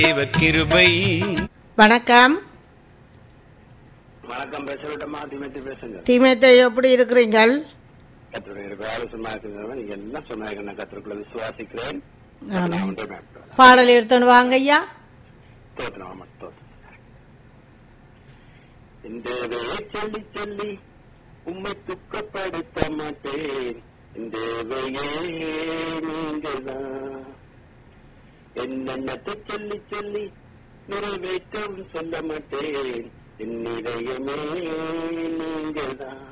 தேவ கிருபை வணக்கம் வணக்கம் பேசவிட்டமா திமத்தி பேசுங்க தீமேத்தை எப்படி இருக்கிறீங்கள் கத்தருடைய இருக்கிற ஆலோசனை இருக்கிறவங்க நீங்க எல்லாம் சொன்னாங்க நான் கத்தருக்குள்ள விசுவாசிக்கிறேன் ஆமென். நான் ஒன்றே மேற்கொள்கிறேன். பாடல் எடுத்துன்னு வாங்க ஐயா தோத்திரம் ஆமா, தோத்திரம். இந்த வேலை சொல்லி சொல்லி உம்மை துக்கப்படுத்த மாட்டேன் இந்த வேலையே நீங்கதான் என்னென்னத்தை சொல்லி சொல்லி நிறைவேற்றவும் சொல்ல மாட்டேன் என் இதயமே நீங்கதான்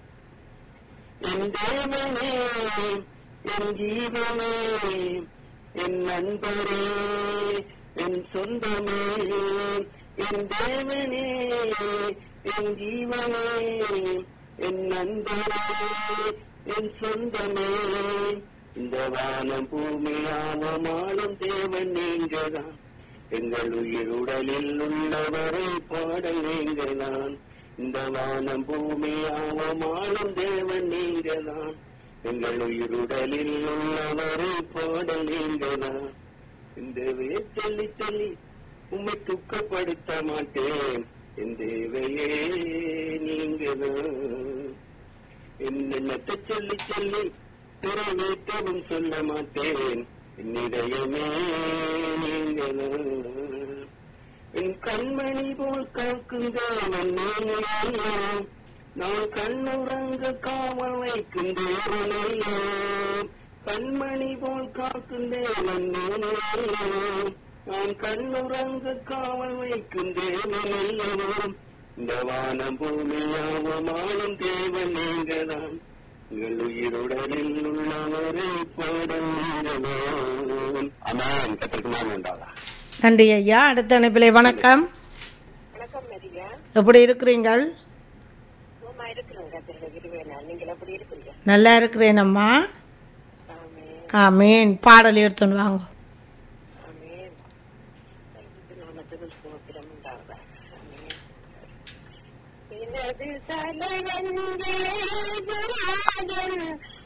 என் தேவனே என் ஜீவனே என் நண்பரே என் சொந்தமே என் தேவனே என் ஜீவனே என் நண்பரே என் சொந்தமே இந்த வானம் பூமியாவமானும் தேவன் நீங்கதான் எங்கள் உயிர் உடலில் உள்ளவரை பாடல் நீங்கதான் இந்த வானம் பூமியாவமானும் தேவன் நீங்கதான் எங்கள் உயிர் உடலில் உள்ளவரை பாடல் நீங்கதான் இந்த தேவையை சொல்லி சொல்லி உம்மை துக்கப்படுத்த மாட்டேன் என் தேவையே நீங்கதான் என்னென்னத்தை சொல்லி சொல்லி நிறைவேற்றவும் சொல்ல மாட்டேன் என் இதயமே நீங்களும் என் கண்மணி போல் காக்கும் தேவன் நீங்களோ நான் கண்ணுறங்க காவல் வைக்கும் தேவனல்லோ கண்மணி போல் காக்கும் தேவன் நீங்களோ நான் கண்ணுறங்க காவல் வைக்கும் தேவனல்லோ இந்த வானம் பூமியாவமானும் தேவன் நீங்கதான் உங்கள் உயிருடலில் உள்ளவரை பாடுங்கள் அமேன் கத்திற்கு நான் உண்டாதா நன்றி ஐயா அடுத்த அனுப்பிலை வணக்கம் வணக்கம் மரியா எப்படி இருக்கிறீங்கள் சும்மா இருக்கிறேன் கத்திரில இருவேனா நீங்கள் எப்படி இருக்கிறீங்க நல்லா இருக்கிறேன் அம்மா ஆமே ஆமேன் பாடல் எடுத்துன்னு வாங்க ஆமேன் நாமத்துக்கு ஸ்தோத்திரம் உண்டாவதா ஆமேன் எனது தலைவன் தேவராஜன்